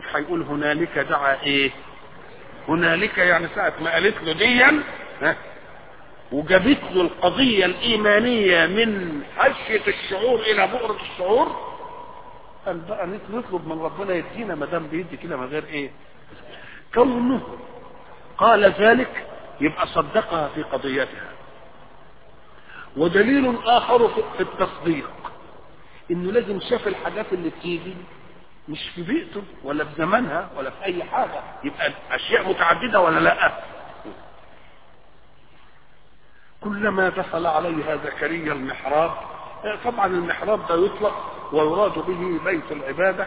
هيقول هنالك دعا ايه هنالك يعني ساعة ما قالت له ديا ها وجابت له القضية الإيمانية من حشية الشعور إلى بؤرة الشعور قال بقى نطلب من ربنا يدينا ما دام بيدي كده من غير إيه كونه قال ذلك يبقى صدقها في قضيتها ودليل آخر في التصديق إنه لازم شاف الحاجات اللي بتيجي مش في بيئته ولا في زمانها ولا في أي حاجة يبقى أشياء متعددة ولا لأ كلما دخل عليها زكريا المحراب طبعا المحراب ده يطلق ويراد به بيت العبادة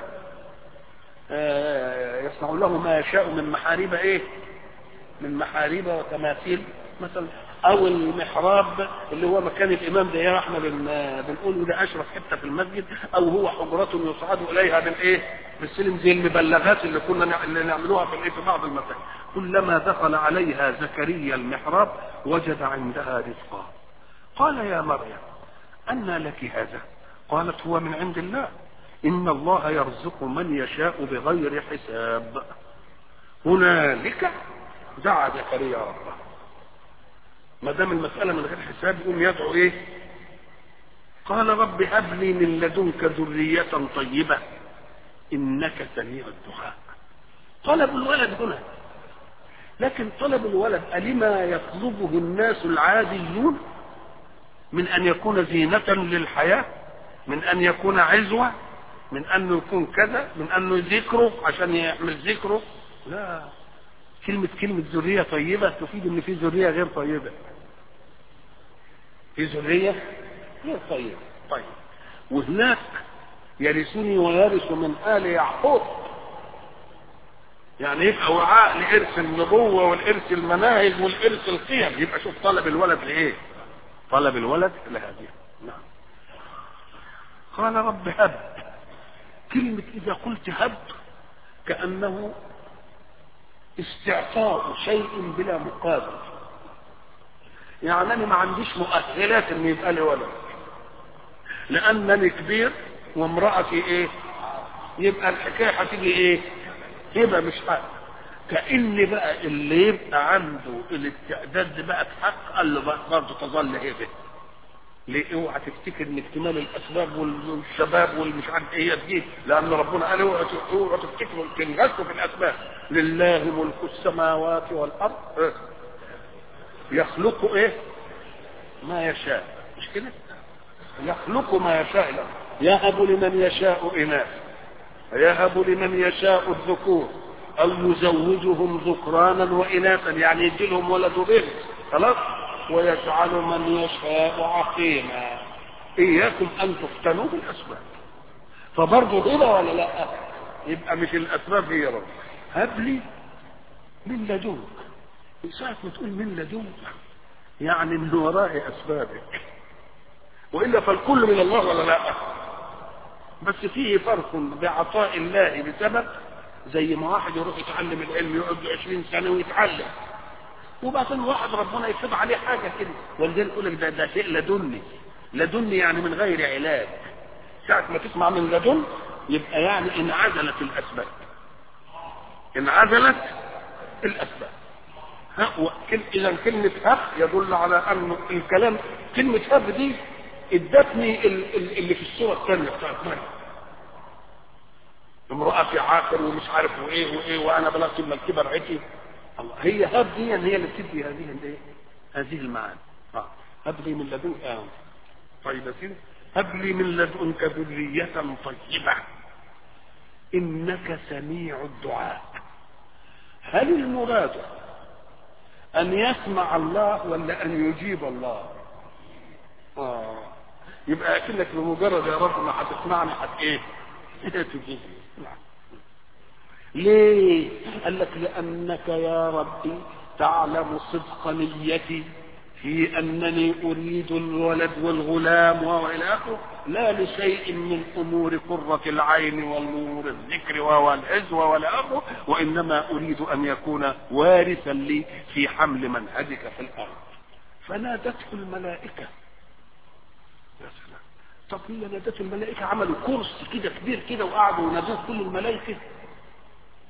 يصنع له ما يشاء من محاريب ايه من محاريب وتماثيل مثلا او المحراب اللي هو مكان الامام ده احنا بنقول ده اشرف حته في المسجد او هو حجرات يصعد اليها بالايه بالسلم زي المبلغات اللي كنا اللي نعملوها في الايه في بعض المساجد كلما دخل عليها زكريا المحراب وجد عندها رزقا قال يا مريم أن لك هذا قالت هو من عند الله إن الله يرزق من يشاء بغير حساب هنالك دعا زكريا ربه ما دام المسألة من غير حساب يقوم يدعو إيه قال رب هب لي من لدنك ذرية طيبة إنك سميع الدعاء طلب الولد هنا لكن طلب الولد ألما يطلبه الناس العاديون من أن يكون زينة للحياة من أن يكون عزوة من أنه يكون كذا من أنه ذكره عشان يعمل ذكره لا كلمة كلمة ذرية طيبة تفيد أن في ذرية غير طيبة في ذرية غير طيبة طيب وهناك يرثني ويرث من آل يعقوب يعني يبقى وعاء لإرث النبوة والإرث المناهج والإرث القيم يبقى شوف طلب الولد لإيه طلب الولد لهذه نعم قال رب هب كلمة إذا قلت هب كأنه استعطاء شيء بلا مقابل يعني أنا ما عنديش مؤهلات إن يبقى لي ولد لأنني كبير وامرأتي إيه يبقى الحكاية هتيجي إيه يبقى مش حق كأن بقى اللي يبقى عنده الاستعداد بقى حق قال له بقى برضه تظل هبه ليه اوعى تفتكر ان اكتمال الاسباب والشباب والمش عارف ايه تجيب لان ربنا قال اوعى اوعى تفتكروا تنغسوا في الاسباب لله ملك السماوات والارض يخلق ايه ما يشاء مش كده يخلق ما يشاء له يهب لمن يشاء اناث يهب لمن يشاء الذكور او يزوجهم ذكرانا واناثا يعني يدي لهم ولد وبنت خلاص ويجعل من يشاء عقيما اياكم ان تفتنوا بالاسباب فبرضه هنا ولا لا يبقى مش الاسباب هي رب هب لي من لدنك ساعة ما تقول من لدنك يعني من وراء اسبابك والا فالكل من الله ولا لا بس فيه فرق بعطاء الله بسبب زي ما واحد يروح يتعلم العلم يقعد 20 سنه ويتعلم وبعدين واحد ربنا يفرض عليه حاجه كده ولذلك يقول لك ده ده شيء لدني لدني يعني من غير علاج ساعة ما تسمع من لدن يبقى يعني انعزلت الاسباب انعزلت الاسباب اذا كلمة هب يدل على ان الكلام كلمة هب دي ادتني اللي في الصورة الثانية بتاعت مريم امرأة في عاقر ومش عارف وايه وايه وانا بلغت من الكبر عتي الله هي هب دي هي اللي بتدي هذه الايه هذه المعاني اه هب لي من لدنك آه. طيب يا سيدي هب لي من لدنك ذرية طيبة انك سميع الدعاء هل المراد ان يسمع الله ولا ان يجيب الله اه يبقى اكنك بمجرد يا رب ما هتسمعني هت ايه تجيب ليه قال لك لانك يا ربي تعلم صدق نيتي في انني اريد الولد والغلام والى اخره لا لشيء من امور قرة العين والنور الذكر والعزوة ولا اخره وانما اريد ان يكون وارثا لي في حمل منهجك في الارض فنادته الملائكة يا سلام طب هي نادته الملائكة عملوا كرسي كده كبير كده وقعدوا ينادوه كل الملائكة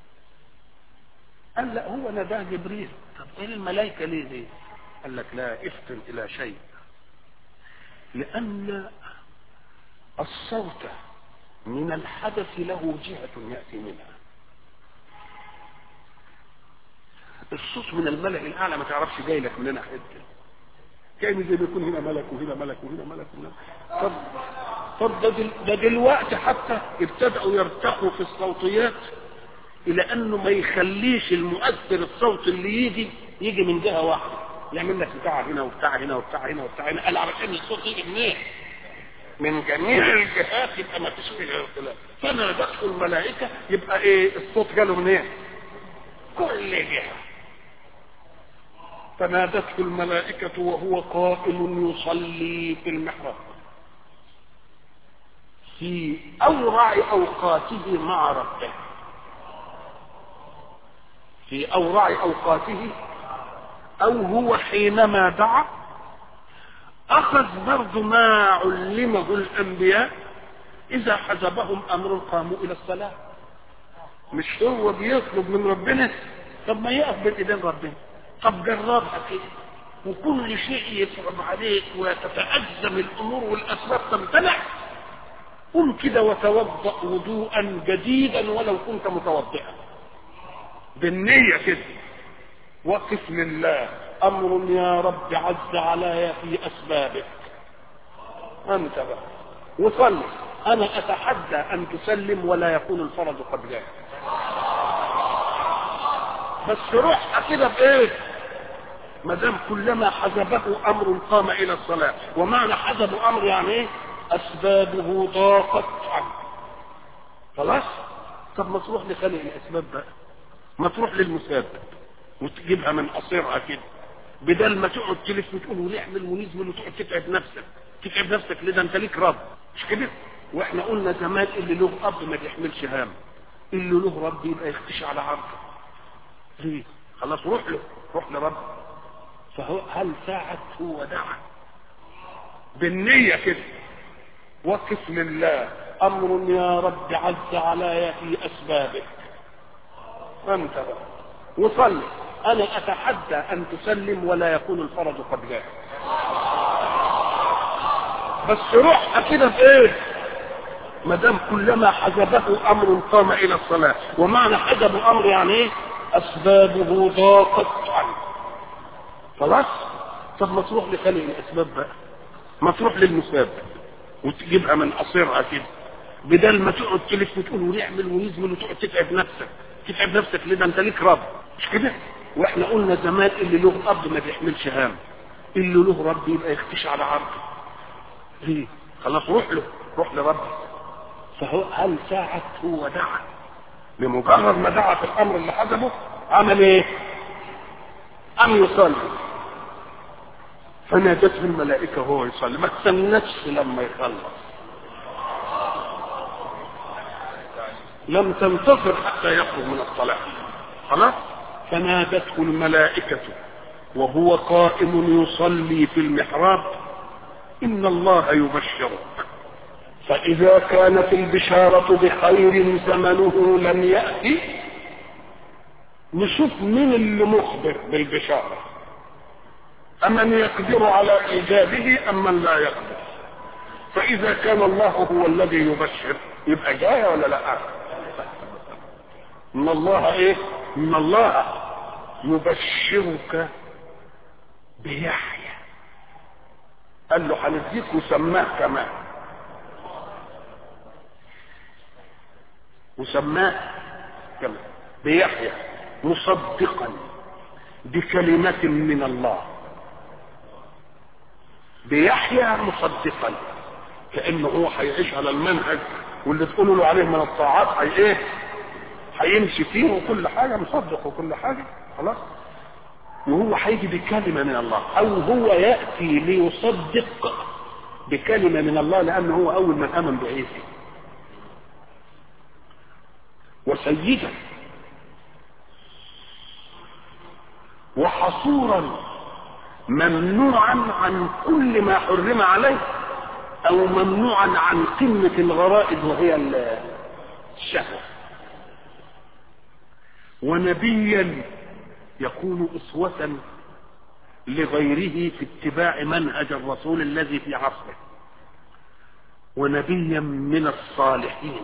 قال لا هو نداه جبريل طب ايه الملائكة ليه دي قال لك لا افتن الى شيء لان الصوت من الحدث له جهة يأتي منها الصوت من الملأ الأعلى ما تعرفش جاي لك مننا حتة كان زي ما يكون هنا ملك وهنا ملك وهنا ملك وهنا طب طب ده, دل ده دلوقتي حتى ابتدأوا يرتقوا في الصوتيات إلى أنه ما يخليش المؤثر الصوت اللي يجي يجي من جهة واحدة يعمل لك بتاع هنا وبتاع هنا وبتاع هنا وبتاع هنا قال علشان الصوت يجي منين؟ من جميع الجهات يبقى ما فيش فيه اختلاف فانا بدخل الملائكه يبقى ايه الصوت جاله منين؟ إيه؟ كل جهه فنادته الملائكة وهو قائم يصلي في المحراب في أورع أوقاته مع ربه في أورع أوقاته أو هو حينما دعا أخذ برضه ما علمه الأنبياء إذا حزبهم أمر قاموا إلى الصلاة مش هو بيطلب من ربنا طب ما يقف بين إيدين ربنا طب جربها كده وكل شيء يصعب عليك وتتأزم الأمور والأسباب تمتنع قم كده وتوضأ وضوءا جديدا ولو كنت متوضئا بالنية كده وقف لله امر يا رب عز علي في اسبابك انت بقى وصلي انا اتحدى ان تسلم ولا يكون الفرج قد جاء بس روح كده بايه ما دام كلما حزبه امر قام الى الصلاه ومعنى حزب امر يعني ايه اسبابه ضاقت عنه خلاص طب ما تروح لخلق الاسباب بقى ما تروح للمسبب وتجيبها من قصيرها كده بدل ما تقعد تلف وتقول ونعمل ونزمل وتقعد تتعب نفسك تتعب نفسك ليه ده انت ليك رب مش كده واحنا قلنا زمان اللي له اب ما بيحملش هم اللي له رب يبقى يختشي على عرضه ليه خلاص روح له روح لرب فهو هل ساعة هو دعا بالنية كده وقف لله امر يا رب عز علي في اسبابك انت بقى وصلي انا اتحدى ان تسلم ولا يكون الفرج قد جاء بس روح كده في ايه ما دام كلما حجبه امر قام الى الصلاه ومعنى حجب امر يعني ايه اسبابه ضاقت عنه خلاص طب ما تروح لخلق الاسباب بقى ما تروح للمسبب وتجيبها من قصيرها كده بدل ما تقعد تلف وتقول ونعمل ونزمل وتقعد تتعب نفسك تتعب نفسك ليه ده انت ليك رب مش كده واحنا قلنا زمان اللي له اب ما بيحملش هام اللي له رب يبقى يختش على عرضه ليه خلاص روح له روح لربك فهو هل ساعة هو دعا بمجرد ما دعا في الامر اللي حسبه عمل ايه ام يصلي فنادته الملائكة وهو يصلي ما تستناش لما يخلص لم تنتظر حتى يخرج من الصلاة خلاص فنادته الملائكة وهو قائم يصلي في المحراب إن الله يبشرك فإذا كانت البشارة بخير زمنه لم يأتي نشوف مين اللي مخبر بالبشارة أمن يقدر على إيجابه أم من لا يقدر فإذا كان الله هو الذي يبشر يبقى جاي ولا لا إن الله إيه إن الله يبشرك بيحيى قال له هنديك وسماه كمان وسماه كمان بيحيى مصدقا بكلمة من الله بيحيى مصدقا كأنه هو هيعيش على المنهج واللي تقولوا له عليه من الطاعات هي ايه هيمشي فيه وكل حاجة مصدق وكل حاجة خلاص وهو هيجي بكلمة من الله او هو يأتي ليصدق بكلمة من الله لانه هو اول من امن بعيسى وسيدا وحصورا ممنوعا عن كل ما حرم عليه او ممنوعا عن قمة الغرائز وهي الشهوة ونبيا يكون أسوة لغيره في اتباع منهج الرسول الذي في عصره ونبيا من الصالحين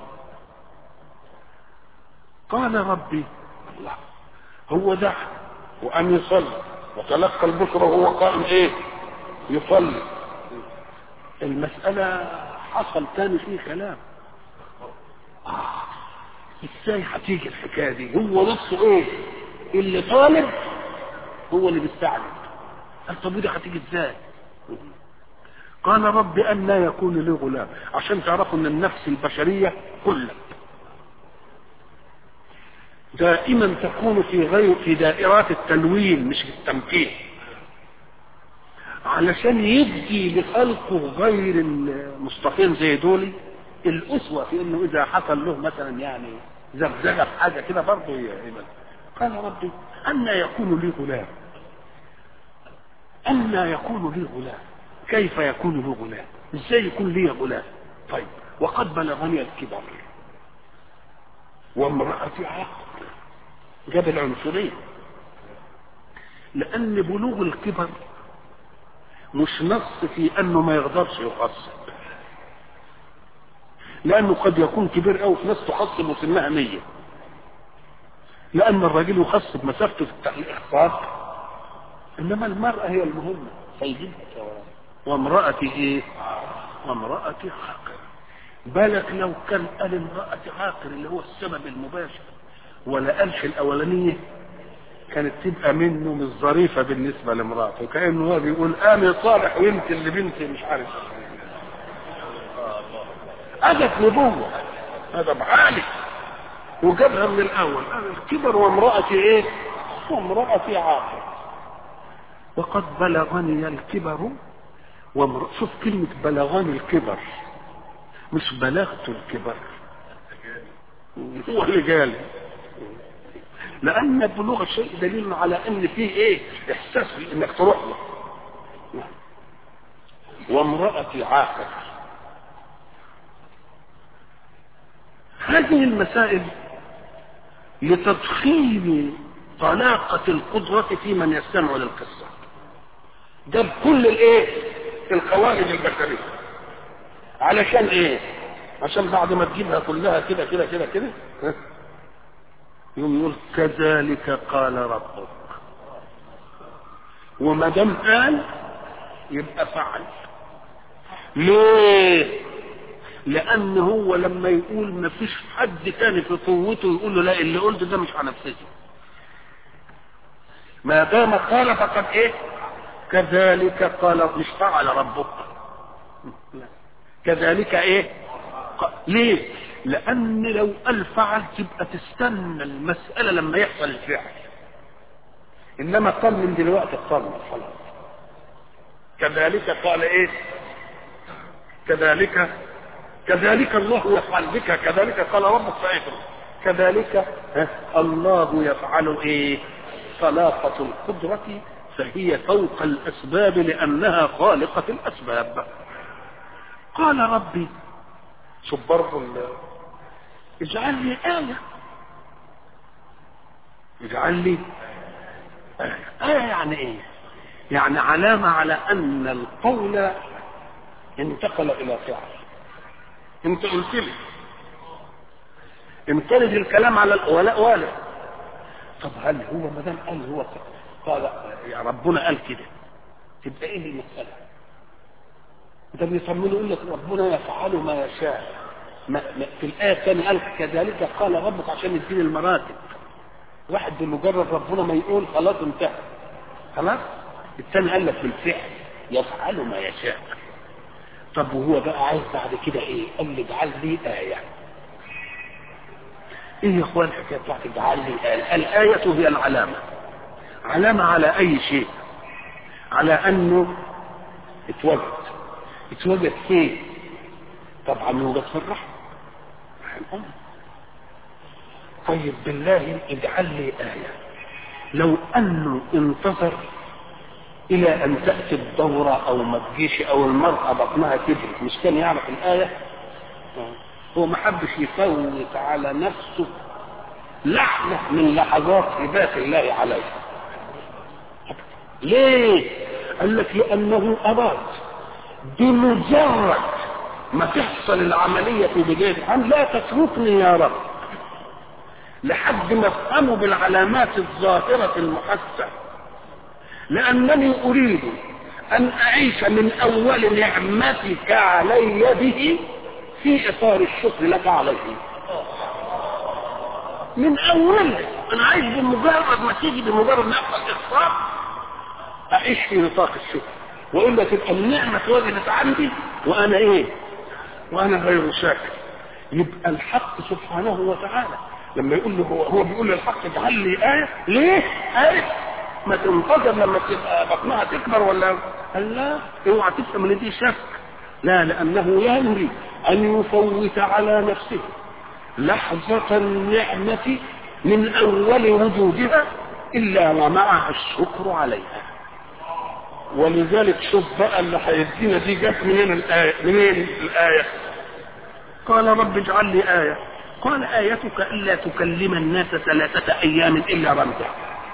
قال ربي الله هو دعا وأن يصلي وتلقى البشرى وهو قائم ايه يصلي المسألة حصل تاني فيه كلام آه. ازاي هتيجي الحكاية دي هو نفسه ايه اللي طالب هو اللي بيستعجل قال طب ودي هتيجي ازاي قال رب أن لا يكون لي غلام عشان تعرفوا ان النفس البشرية كلها دائما تكون في غير في دائرات التلوين مش التمكين علشان يدي لخلقه غير المستقيم زي دول الأسوة في انه اذا حصل له مثلا يعني زبزبة في حاجة كده برضه يبقى قال ربي أن يكون لي غلام أن يكون لي غلام كيف يكون لي غلام ازاي يكون لي غلام طيب وقد بلغني الكبر وامرأتي عاقر جاب العنصرية لأن بلوغ الكبر مش نص في أنه ما يقدرش يخصب لأنه قد يكون كبير أوي في ناس تخصب وسنها مية لأن الرجل يخصب مسافته في الإخصاب إنما المرأة هي المهمة فيجيبها وامرأتي إيه؟ وامرأتي عاقر بالك لو كان قال امرأتي عاقر اللي هو السبب المباشر ولا قالش الأولانية كانت تبقى منه مش ظريفة بالنسبة لمراته كأنه هو بيقول آمي صالح وانت اللي بنتي مش عارف أجت نبوة هذا بعالي وجابها من الأول الكبر وامرأتي إيه؟ وامرأتي عاقر وقد بلغني الكبر وامر... شوف كلمة بلغني الكبر مش بلغت الكبر هو اللي جالي لأن بلوغ الشيء دليل على أن فيه إيه إحساس إنك تروح له وامرأتي عاقر هذه المسائل لتضخيم طلاقة القدرة في من يستمع للقصة ده بكل الايه القواعد البشرية علشان ايه عشان بعد ما تجيبها كلها كده كده كده كده يوم يقول كذلك قال ربك وما دام قال يبقى فعل ليه لان هو لما يقول ما فيش حد تاني في قوته يقول له لا اللي قلته ده مش هنفذه ما دام قال فقد ايه كذلك قال مش فعل ربك كذلك ايه ليه لان لو قال فعل تبقى تستنى المسألة لما يحصل الفعل انما قال من دلوقتي قال خلاص كذلك قال ايه كذلك كذلك الله يفعل بك كذلك قال ربك فاعل كذلك الله يفعل ايه طلاقة القدرة فهي فوق الاسباب لانها خالقة الاسباب قال ربي شوف برضه اجعل لي آية اجعل لي آية آية يعني ايه يعني علامة على ان القول انتقل الى فعل انت قلت لي امتلج الكلام على الولاء والد طب هل هو ما دام قال هو قال يا ربنا قال كده تبقى ايه المسألة ده بيطمنوا يقول لك ربنا يفعل ما يشاء ما ما في الآية الثانية قال كذلك قال ربك عشان يديني المراتب واحد بمجرد ربنا ما يقول خلاص انتهى خلاص الثاني قال لك بالفعل يفعل ما يشاء طب وهو بقى عايز بعد كده ايه قال لي اجعل لي آية ايه يا اخوان الحكايه بتاعت اجعل لي آية الآية هي العلامة علامة على اي شيء على انه اتوجد اتوجد فين طبعا يوجد في الرحم رحم طيب بالله اجعل لي آية لو انه انتظر الى ان تأتي الدورة او ما تجيش او المرأة بطنها كبرت مش كان يعرف الآية هو ما حبش يفوت على نفسه لحظة من لحظات هبات الله عليه ليه؟ قال لك لأنه أراد بمجرد ما تحصل العملية في بداية الحمل لا تتركني يا رب لحد ما افهمه بالعلامات الظاهرة المحسة لأنني أريد أن أعيش من أول نعمتك علي به في إطار الشكر لك عليه من أوله أنا عايز بمجرد ما تيجي بمجرد ما يحصل إخفاق أعيش في نطاق الشكر وإلا تبقى النعمة وجدت عندي وأنا إيه؟ وأنا غير شاكر يبقى الحق سبحانه وتعالى لما يقول له هو, هو بيقول للحق اجعل لي آية ليه؟ آية ما تنتظر لما تبقى بطنها تكبر ولا قال لا اوعى تفهم ان دي شك لا لانه لا يريد ان يفوت على نفسه لحظة النعمة من اول وجودها الا ومعها الشكر عليها ولذلك شوف بقى اللي هيدينا دي جت منين الآية منين الآية قال رب اجعل لي آية قال آيتك ألا تكلم الناس ثلاثة أيام إلا رمزا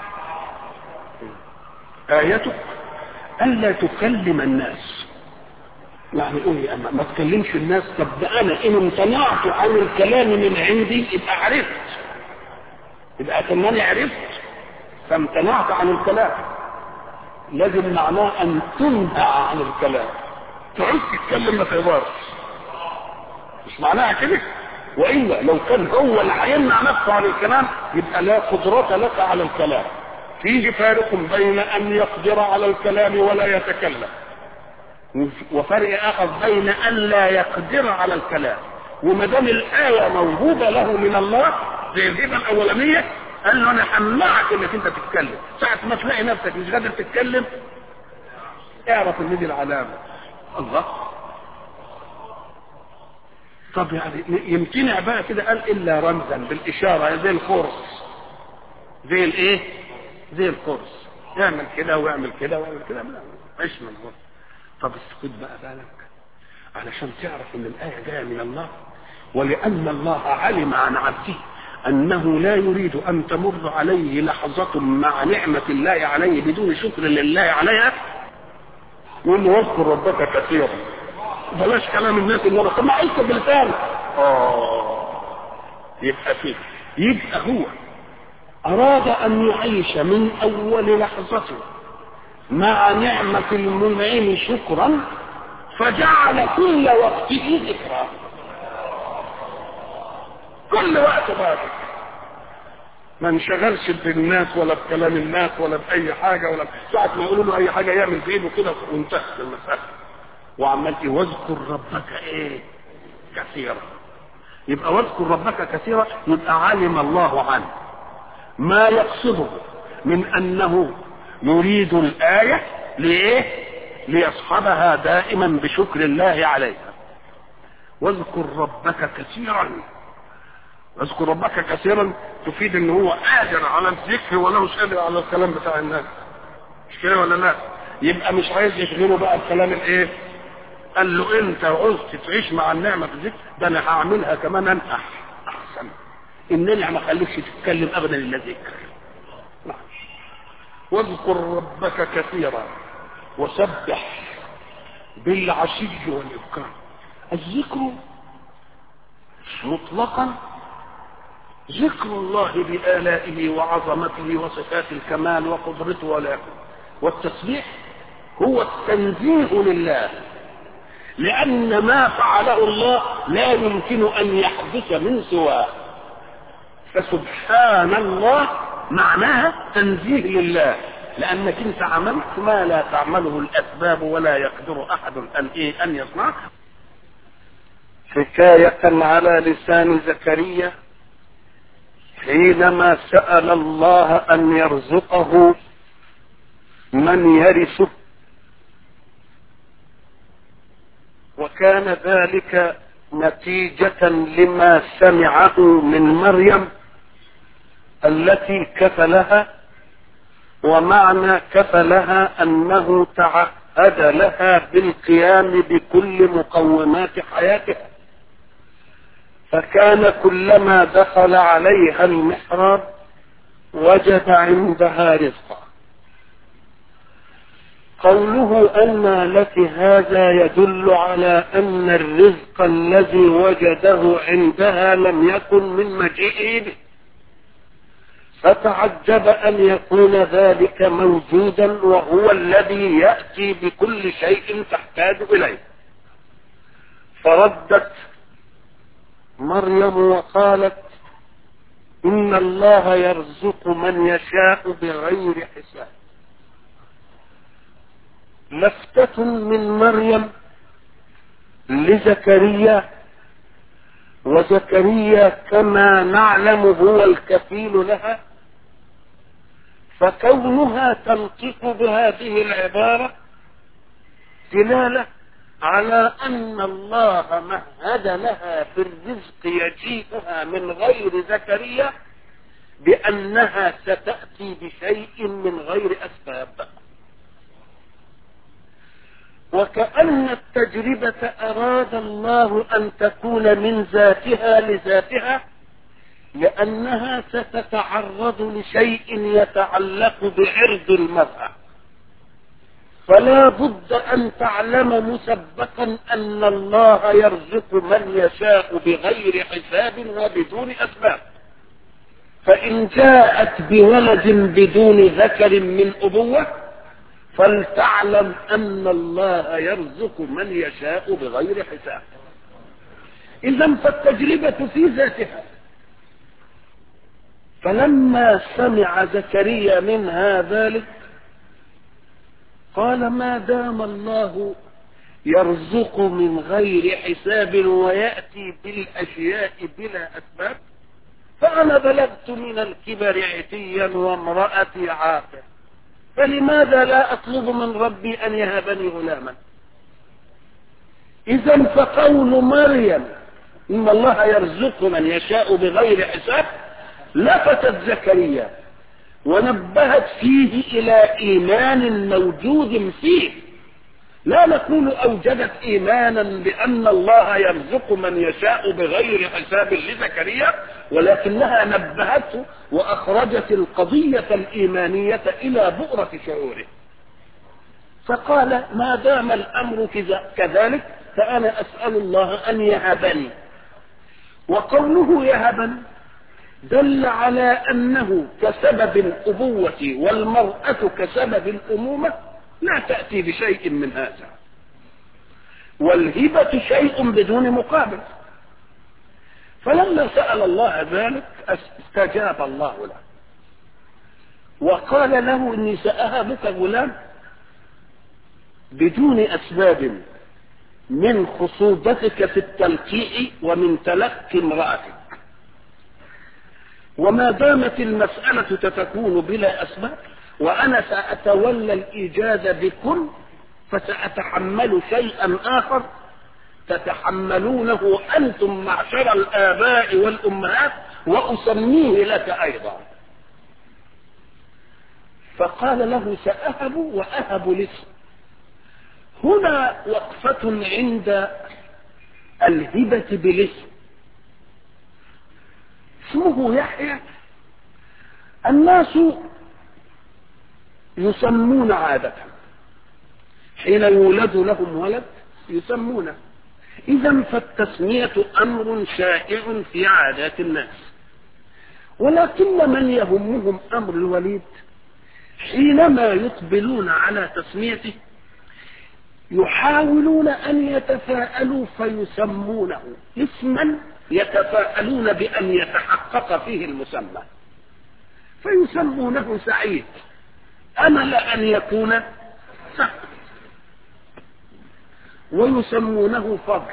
آيتك ألا تكلم الناس يعني قول لي أما ما تكلمش الناس طب ده أنا إن امتنعت عن الكلام من عندي يبقى عرفت يبقى كأنني عرفت فامتنعت عن الكلام لازم معناه أن تنهى عن الكلام تعوز تتكلم ما تقدرش مش معناها كده وإلا لو كان هو اللي هيمنع نفسه عن الكلام يبقى لا قدرة لك على الكلام فيه فارق بين ان يقدر على الكلام ولا يتكلم وفرق اخر بين ان لا يقدر على الكلام وما دام الايه موجوده له من الله زي الهبه الاولانيه قال له انا همنعك انك انت تتكلم ساعه ما تلاقي نفسك مش قادر تتكلم اعرف ان دي العلامه الله طب يعني يمتنع بقى كده قال الا رمزا بالاشاره زي الخرس زي الايه زي القرص يعمل كده ويعمل كده ويعمل كده ايش من هو طب اسكت بقى بالك علشان تعرف ان الايه جايه من الله ولان الله علم عن عبده انه لا يريد ان تمر عليه لحظه مع نعمه الله عليه بدون شكر لله عليها يقول له واذكر ربك كثيرا بلاش كلام الناس اللي طب ما عايز بلسانك اه يبقى فيه يبقى هو أراد أن يعيش من أول لحظة مع نعمة المنعم شكرا فجعل كل وقته ذكرى كل وقت بقى ما انشغلش بالناس ولا بكلام الناس ولا بأي حاجة ولا ساعة ما يقولوا له أي حاجة يعمل في إيده كده وانتهت المسألة وعمال إيه واذكر ربك إيه كثيرا يبقى واذكر ربك كثيرا يبقى علم الله عنه ما يقصده من انه يريد الايه لايه ليصحبها دائما بشكر الله عليها واذكر ربك كثيرا واذكر ربك كثيرا تفيد ان هو قادر على الذكر ولا مش قادر على الكلام بتاع الناس مش كده ولا لا يبقى مش عايز يشغله بقى الكلام الايه قال له انت عوزت تعيش مع النعمه في الذكر ده انا هعملها كمان انقح احسن انني ما خليكش تتكلم ابدا الا ذكر واذكر ربك كثيرا وسبح بالعشي والابكار الذكر مطلقا ذكر الله بآلائه وعظمته وصفات الكمال وقدرته ولا والتسبيح هو التنزيه لله لأن ما فعله الله لا يمكن أن يحدث من سواه فسبحان الله معناها تنزيه لله لانك انت عملت ما لا تعمله الاسباب ولا يقدر احد ان ايه ان يصنعه حكاية على لسان زكريا حينما سأل الله أن يرزقه من يرثه وكان ذلك نتيجة لما سمعه من مريم التي كفلها ومعنى كفلها أنه تعهد لها بالقيام بكل مقومات حياتها فكان كلما دخل عليها المحراب وجد عندها رزقا قوله أن لك هذا يدل على أن الرزق الذي وجده عندها لم يكن من مجيئه به فتعجب أن يكون ذلك موجودا وهو الذي يأتي بكل شيء تحتاج إليه فردت مريم وقالت إن الله يرزق من يشاء بغير حساب لفتة من مريم لزكريا وزكريا كما نعلم هو الكفيل لها فكونها تنطق بهذه العبارة دلالة على أن الله مهد لها بالرزق يجيئها من غير زكريا بأنها ستأتي بشيء من غير أسباب وكأن التجربة أراد الله أن تكون من ذاتها لذاتها لأنها ستتعرض لشيء يتعلق بعرض المرأة فلا بد أن تعلم مسبقا أن الله يرزق من يشاء بغير حساب وبدون أسباب فإن جاءت بولد بدون ذكر من أبوة فلتعلم أن الله يرزق من يشاء بغير حساب إذا فالتجربة في ذاتها فلما سمع زكريا منها ذلك قال ما دام الله يرزق من غير حساب ويأتي بالأشياء بلا أسباب فأنا بلغت من الكبر عتيا وامرأتي عاقر فلماذا لا أطلب من ربي أن يهبني غلاما إذا فقول مريم إن الله يرزق من يشاء بغير حساب لفتت زكريا ونبهت فيه إلى إيمان موجود فيه لا نقول أوجدت إيمانا بأن الله يرزق من يشاء بغير حساب لزكريا ولكنها نبهته وأخرجت القضية الإيمانية إلى بؤرة شعوره فقال ما دام الأمر كذلك فأنا أسأل الله أن يهبني وقوله يهبني دل على أنه كسبب الأبوة والمرأة كسبب الأمومة لا تأتي بشيء من هذا والهبة شيء بدون مقابل فلما سأل الله ذلك استجاب الله له وقال له إني سأهبك غلام بدون أسباب من خصوبتك في التلقيء ومن تلقي امرأتك وما دامت المسألة تتكون بلا أسباب وأنا سأتولى الإيجاد بكل فسأتحمل شيئا آخر تتحملونه أنتم معشر الآباء والأمهات وأسميه لك أيضا فقال له سأهب وأهب الاسم هنا وقفة عند الهبة بالاسم اسمه يحيى الناس يسمون عادة حين يولد لهم ولد يسمونه إذا فالتسمية أمر شائع في عادات الناس ولكن من يهمهم أمر الوليد حينما يقبلون على تسميته يحاولون أن يتفاءلوا فيسمونه اسما يتفاءلون بأن يتحقق فيه المسمى فيسمونه سعيد أمل أن يكون سعد ويسمونه فضل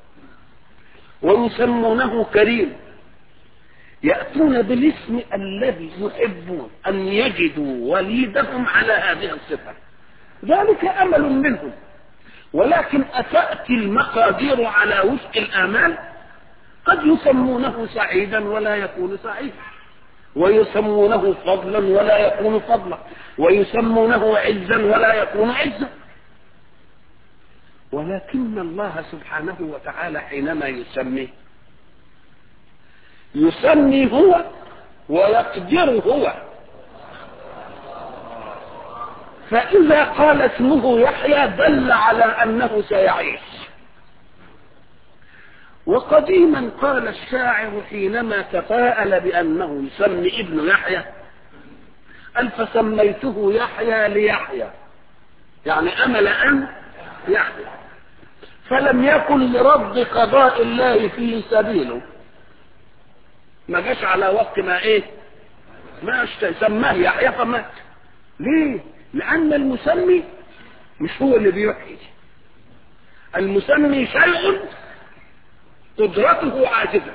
ويسمونه كريم يأتون بالاسم الذي يحبون أن يجدوا وليدهم على هذه الصفة ذلك أمل منهم ولكن أتأتي المقادير على وفق الآمال قد يسمونه سعيدا ولا يكون سعيدا ويسمونه فضلا ولا يكون فضلا ويسمونه عزا ولا يكون عزا ولكن الله سبحانه وتعالى حينما يسميه يسمي هو ويقدر هو فإذا قال اسمه يحيى دل على أنه سيعيش وقديما قال الشاعر حينما تفاءل بأنه يسمي ابن يحيى قال فسميته يحيى ليحيى يعني أمل أن يحيى فلم يكن لرد قضاء الله فيه سبيله ما جاش على وقت ما ايه ما اشتهي سماه يحيى فمات ليه لان المسمي مش هو اللي بيحيي المسمي شيء قدرته عاجزه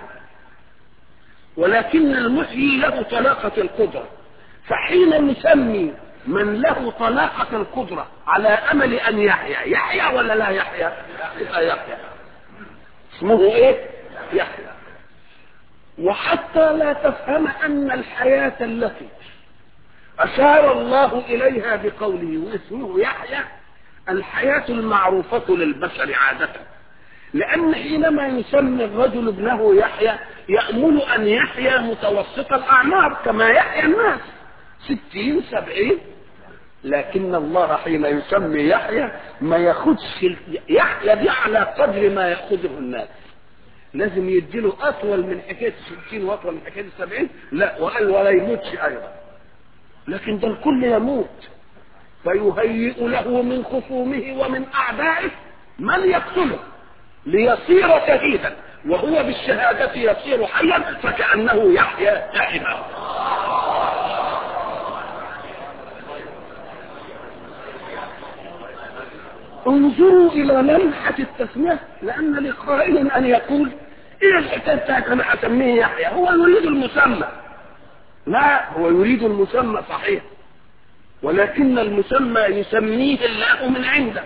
ولكن المحيي له طلاقه القدره فحين نسمي من له طلاقه القدره على امل ان يحيا يحيا ولا لا يحيا يبقى يحيا اسمه ايه يحيا وحتى لا تفهم ان الحياه التي اشار الله اليها بقوله واسمه يحيى الحياه المعروفه للبشر عاده لان حينما يسمي الرجل ابنه يحيى يامل ان يحيا متوسط الاعمار كما يحيا الناس ستين سبعين لكن الله حين يسمي يحيى ما ياخدش يحيى دي على قدر ما ياخذه الناس لازم يديله اطول من حكايه الستين واطول من حكايه السبعين لا وقال ولا يموتش ايضا لكن ده الكل يموت فيهيئ له من خصومه ومن اعدائه من يقتله ليصير شهيدا وهو بالشهادة يصير حيا فكأنه يحيا دائما انظروا الى لمحة التسمية لان لقائل ان يقول ايه الحكاية بتاعت انا اسميه يحيى هو يريد المسمى لا هو يريد المسمى صحيح ولكن المسمى يسميه الله من عنده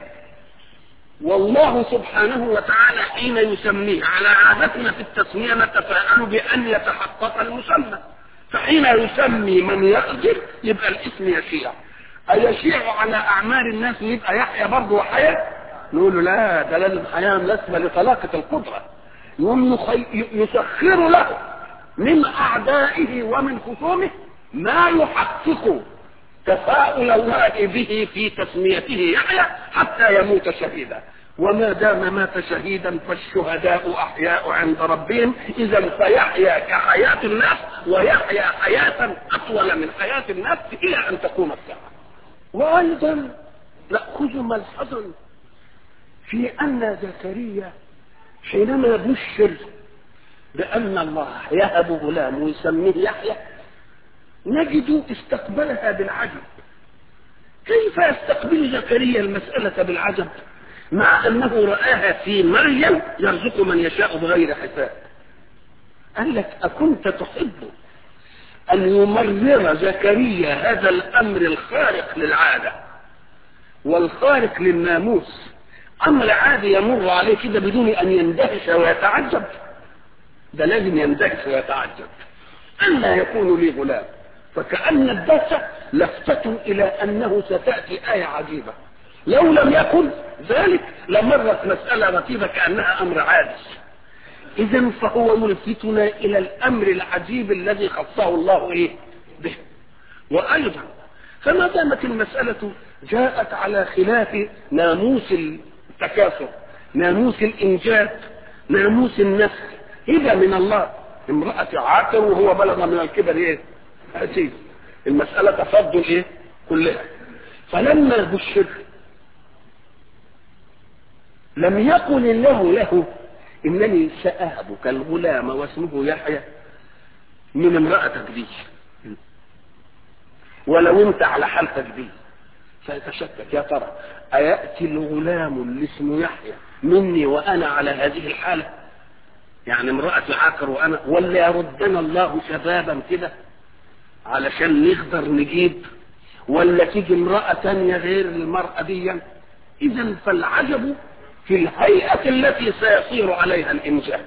والله سبحانه وتعالى حين يسميه على عادتنا في التسمية نتفاءل بأن يتحقق المسمى فحين يسمي من يقدر يبقى الاسم يشيع أيشيع على أعمار الناس يبقى يحيى برضه وحياة نقول له لا ده لازم حياة مناسبة لطلاقة القدرة يوم يسخر له من أعدائه ومن خصومه ما يحقق تفاؤل الله به في تسميته يحيى حتى يموت شهيدا وما دام مات شهيدا فالشهداء احياء عند ربهم اذا فيحيا كحياه الناس ويحيا حياه اطول من حياه الناس الى ان تقوم الساعه وايضا ناخذ ملحظا في ان زكريا حينما بشر بان الله يهب غلام ويسميه يحيى نجد استقبلها بالعجب كيف يستقبل زكريا المسألة بالعجب مع أنه رآها في مريم يرزق من يشاء بغير حساب قال لك أكنت تحب أن يمرر زكريا هذا الأمر الخارق للعادة والخارق للناموس أمر عادي يمر عليه كده بدون أن يندهش ويتعجب ده لازم يندهش ويتعجب ألا يكون لي غلام فكأن الدرس لفتة إلى أنه ستأتي آية عجيبة لو لم يكن ذلك لمرت مسألة رتيبة كأنها أمر عادي إذا فهو يلفتنا إلى الأمر العجيب الذي خصه الله إيه به وأيضا فما دامت المسألة جاءت على خلاف ناموس التكاثر ناموس الإنجاب ناموس النسل هبة من الله امرأة عاقر وهو بلغ من الكبر إيه أتي المسألة تفضل إيه كلها فلما بشر لم يقل الله له إنني سأهبك الغلام واسمه يحيى من امرأتك دي ولو انت على حالتك دي فيتشكك يا ترى أيأتي الغلام اللي اسمه يحيى مني وأنا على هذه الحالة يعني امرأة عاقر وأنا ولا يردنا الله شبابا كده علشان نقدر نجيب ولا تيجي امرأة تانية غير المرأة دي إذا فالعجب في الهيئة التي سيصير عليها الإنجاب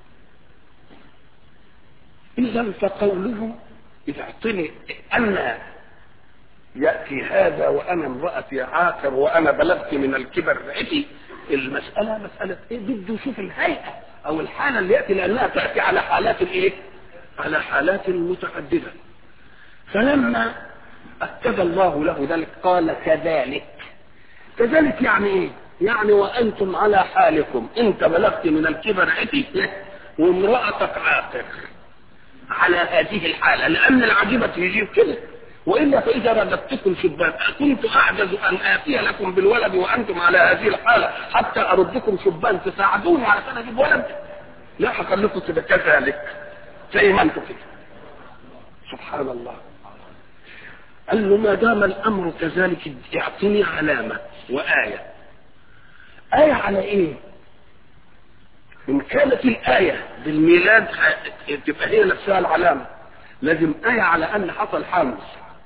إذا فقوله إذا اعطني أن يأتي هذا وأنا امرأتي عاقر وأنا بلغت من الكبر عتي المسألة مسألة إيه بده يشوف الهيئة أو الحالة اللي يأتي لأنها تأتي على حالات الإيه؟ على حالات متعددة فلما أكد الله له ذلك قال كذلك كذلك يعني ايه يعني وانتم على حالكم انت بلغت من الكبر عتي وامرأتك عاقر على هذه الحالة لان العجيبة يجيب كده والا فاذا رددتكم شبان اكنت اعجز ان اتي لكم بالولد وانتم على هذه الحالة حتى اردكم شبان تساعدوني على ان اجيب ولد لا حصل لكم كده كذلك زي ما انتم كده سبحان الله قال له ما دام الامر كذلك اعطني علامه وايه ايه على ايه ان كانت الايه بالميلاد تبقى هي نفسها العلامه لازم ايه على ان حصل حمل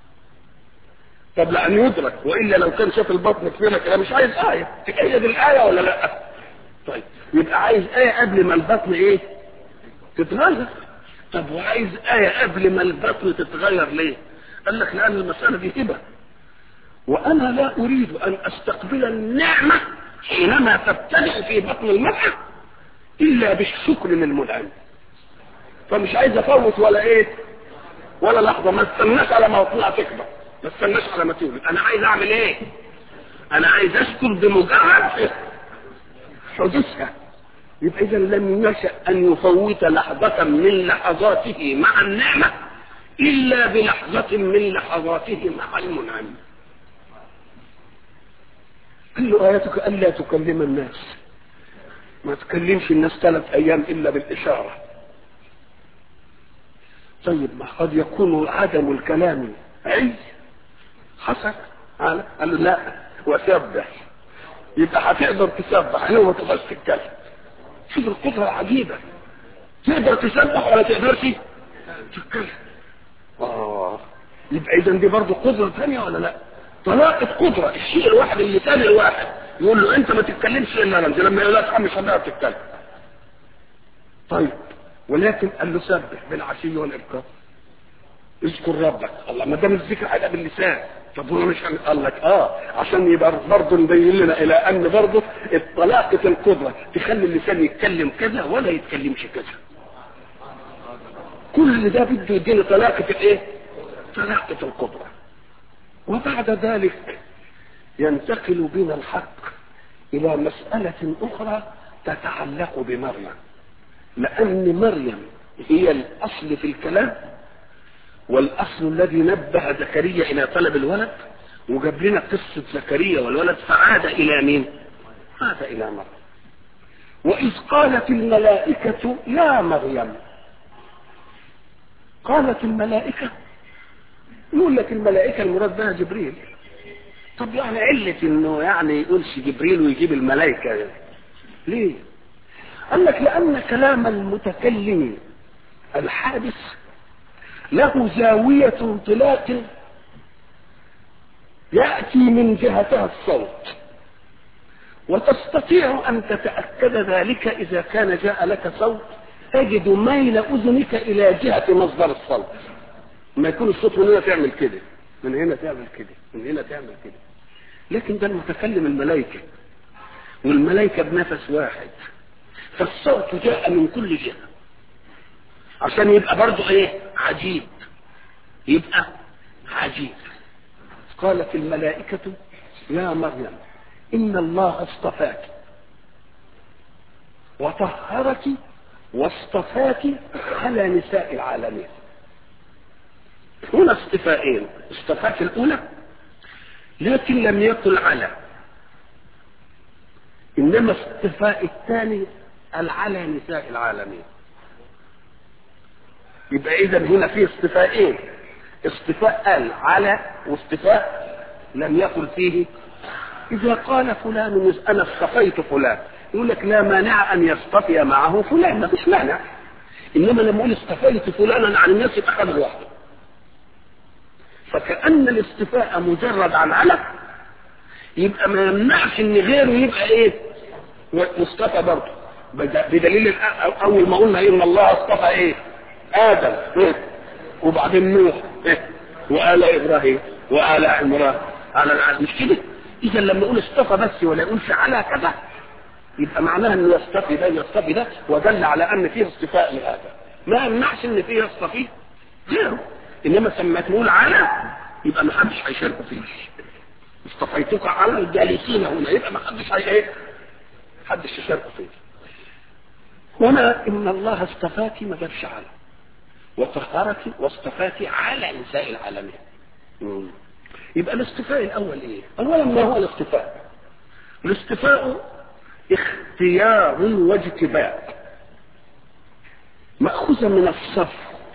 قبل ان يدرك والا لو كان شاف البطن كبيره كده مش عايز ايه تأيد الايه ولا لا طيب يبقى عايز ايه قبل ما البطن ايه تتغير طب وعايز ايه قبل ما البطن تتغير ليه قال لك لان المساله دي هبه وانا لا اريد ان استقبل النعمه حينما تبتدئ في بطن المرأة الا بالشكر للمنعم فمش عايز افوت ولا ايه ولا لحظه ما استناش على ما تطلع تكبر ما استناش على ما تولد انا عايز اعمل ايه انا عايز اشكر بمجرد حدوثها يبقى اذا لم يشأ ان يفوت لحظة من لحظاته مع النعمة الا بلحظة من لحظاته مع المنعم قال له اياتك الا تكلم الناس ما تكلمش الناس ثلاث ايام الا بالاشارة طيب ما قد يكون عدم الكلام عي حصل قال له لا وسبح يبقى هتقدر تسبح لو ما تقدرش تتكلم شوف القدرة العجيبة تقدر تسبح ولا تقدرش تتكلم اه يبقى اذا دي برضه قدرة ثانية ولا لا طلاقة قدرة الشيء الواحد اللسان الواحد يقول له انت ما تتكلمش الا انت لما يقول لك مش هتقدر تتكلم طيب ولكن قال له سبح بالعشي والابكار اذكر ربك الله ما دام الذكر هيبقى باللسان طب هو مش قال لك اه عشان يبقى برضه نبين لنا الى ان برضه طلاقه القدره تخلي اللسان يتكلم كذا ولا يتكلمش كذا كل ده بده يدينا طلاقه الايه؟ طلاقه القدره وبعد ذلك ينتقل بنا الحق الى مساله اخرى تتعلق بمريم لان مريم هي الاصل في الكلام والاصل الذي نبه زكريا الى طلب الولد وجاب لنا قصه زكريا والولد فعاد الى مين؟ عاد الى مريم واذ قالت الملائكه يا مريم قالت الملائكه يقول لك الملائكه المراد بها جبريل طب يعني علة انه يعني يقولش جبريل ويجيب الملائكة ليه قال لك لان كلام المتكلم الحادث له زاوية انطلاق يأتي من جهتها الصوت وتستطيع أن تتأكد ذلك إذا كان جاء لك صوت تجد ميل أذنك إلى جهة مصدر الصوت ما يكون الصوت من هنا تعمل كده من هنا تعمل كده من هنا تعمل كده لكن ده المتكلم الملائكة والملائكة بنفس واحد فالصوت جاء من كل جهة عشان يبقى برضه ايه عجيب يبقى عجيب قالت الملائكة يا مريم إن الله اصطفاك وطهرك واصطفاك على نساء العالمين هنا اصطفائين اصطفاك الأولى لكن لم يقل على إنما اصطفاء الثاني العلى نساء العالمين يبقى إذا هنا في اصطفائين اصطفاء قال على واصطفاء لم يقل فيه إذا قال فلان أنا اصطفيت فلان يقول لك لا مانع أن يصطفي معه فلان ما فيش مانع إنما لما أقول اصطفيت فلانا عن الناس يبقى خد لوحده فكأن الاصطفاء مجرد عن على يبقى ما يمنعش ان غيره يبقى ايه مصطفى برضه بدليل اول ما قلنا ان الله اصطفى ايه ادم إيه؟ وبعدين نوح إيه؟ وآل ابراهيم وآل عمران على العالم مش كده اذا لما يقول اصطفى بس ولا يقولش على كذا يبقى معناها انه يصطفي ده يصطفي ده ودل على ان فيه اصطفاء لهذا ما يمنعش ان فيه يصطفيه غيره انما لما تقول على يبقى ما حدش هيشارك فيه اصطفيتك على الجالسين هنا يبقى ما حدش هي ايه حدش يشارك فيه هنا ان الله اصطفاك ما جابش على وطهرك واصطفاك على نساء العالمين مم. يبقى الاصطفاء الاول ايه اولا ما هو الاصطفاء الاصطفاء اختيار واجتباء مأخوذة من الصف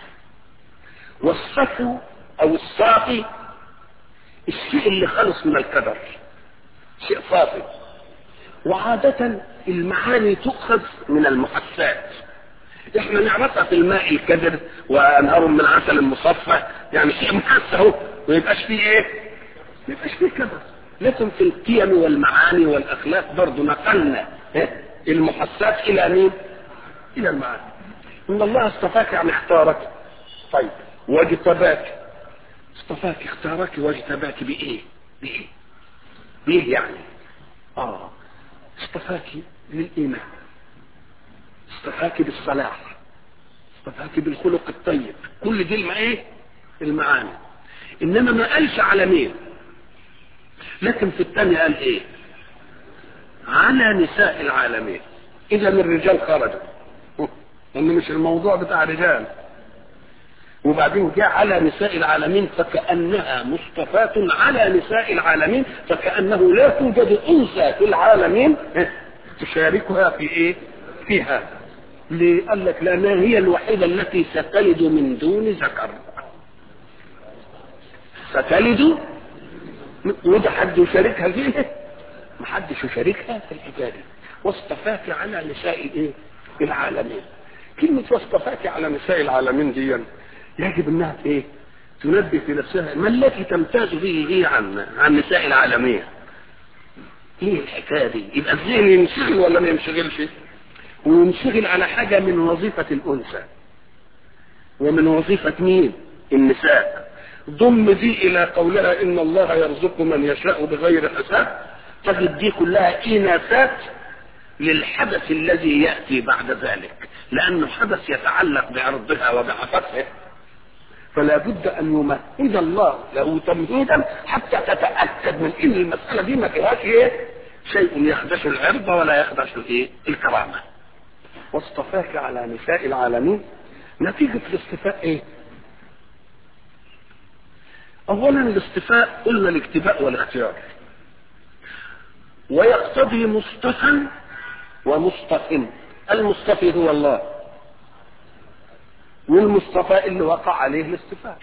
والصفو او الصافي الشيء اللي خلص من الكدر شيء صافي وعادة المعاني تؤخذ من المحسات احنا نعرفها في الماء الكدر وانهار من عسل مصفى يعني شيء محس اهو ما يبقاش فيه ايه ما يبقاش فيه كدر لكن في القيم والمعاني والاخلاق برضه نقلنا المحسات الى مين الى المعاني ان الله اصطفاك يعني اختارك طيب واجتباك اصطفاك اختارك واجتباك بايه بايه بايه يعني اه اصطفاك للايمان اصطفاك بالصلاح اصطفاك بالخلق الطيب كل دي الم ايه المعاني انما ما قالش على مين لكن في الثانية قال ايه على نساء العالمين اذا الرجال خرجوا لان مش الموضوع بتاع رجال وبعدين جاء على نساء العالمين فكأنها مصطفاة على نساء العالمين فكأنه لا توجد أنثى في العالمين تشاركها في إيه؟ في هذا. ليه؟ قال لك لأنها هي الوحيدة التي ستلد من دون ذكر. ستلد وده حد يشاركها فيه؟ ما حدش يشاركها في الحكاية واصطفاك على نساء إيه؟ العالمين. كلمة واصطفاك على نساء العالمين دي يجب انها ايه تنبه في نفسها ما التي تمتاز به هي عن عن نساء العالمين ايه الحكايه دي يبقى الذهن ينشغل ولا ما ينشغلش وينشغل على حاجه من وظيفه الانثى ومن وظيفه مين النساء ضم دي الى قولها ان الله يرزق من يشاء بغير حساب تجد دي كلها اناثات للحدث الذي ياتي بعد ذلك لانه حدث يتعلق بعرضها وبعفتها فلا بد ان يمهد الله له تمهيدا حتى تتاكد من ان المساله دي ما فيهاش ايه شيء يخدش العرض ولا يخدش الايه الكرامه واصطفاك على نساء العالمين نتيجه الاصطفاء ايه اولا الاصطفاء قلنا الاكتفاء والاختيار ويقتضي مصطفى ومصطفى المصطفي هو الله والمصطفى اللي وقع عليه الاصطفاء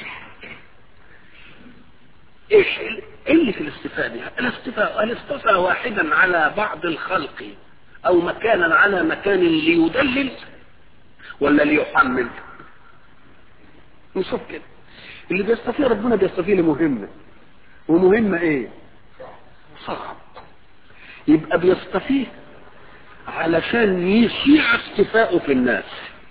ايش اللي في الاصطفاء دي الاصطفاء الاصطفى واحدا على بعض الخلق او مكانا على مكان ليدلل ولا ليحمل نشوف كده اللي بيصطفيه ربنا بيصطفيه لمهمه ومهمه ايه صعب يبقى بيصطفيه علشان يشيع اصطفاءه في الناس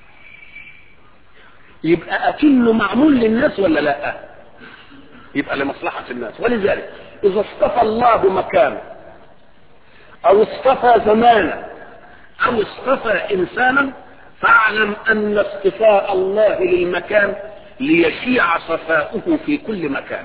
يبقى اكنه معمول للناس ولا لا يبقى لمصلحة الناس ولذلك اذا اصطفى الله مكانا او اصطفى زمانا او اصطفى انسانا فاعلم ان اصطفاء الله للمكان ليشيع صفاؤه في كل مكان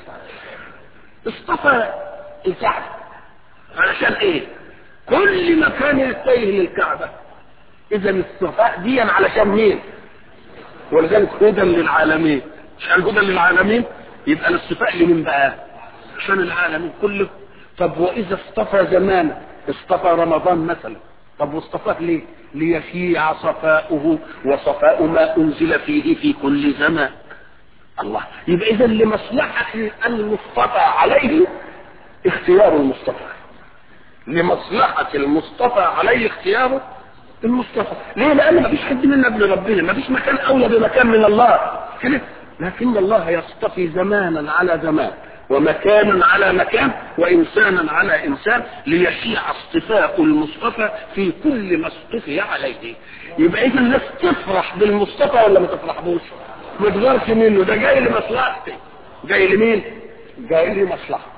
اصطفى الكعبة علشان ايه كل مكان يتجه للكعبة اذا الصفاء دي علشان مين ولذلك هدى للعالمين عشان هدى للعالمين يبقى الاصطفاء لمين بقى عشان العالمين كله طب واذا اصطفى زمان اصطفى رمضان مثلا طب واصطفاه ليه ليشيع صفاؤه وصفاء ما انزل فيه في كل زمان الله يبقى اذا لمصلحة المصطفى عليه اختيار المصطفى لمصلحة المصطفى عليه اختياره المصطفى ليه لان ما فيش حد منا ابن ربنا ما فيش مكان اولى بمكان من الله كده لكن الله يصطفي زمانا على زمان ومكانا على مكان وانسانا على انسان ليشيع اصطفاء المصطفى في كل ما اصطفي عليه يبقى اذا الناس تفرح بالمصطفى ولا ما تفرحبوش ما تغيرش منه ده جاي لمصلحتي جاي لمين جاي لمصلحتي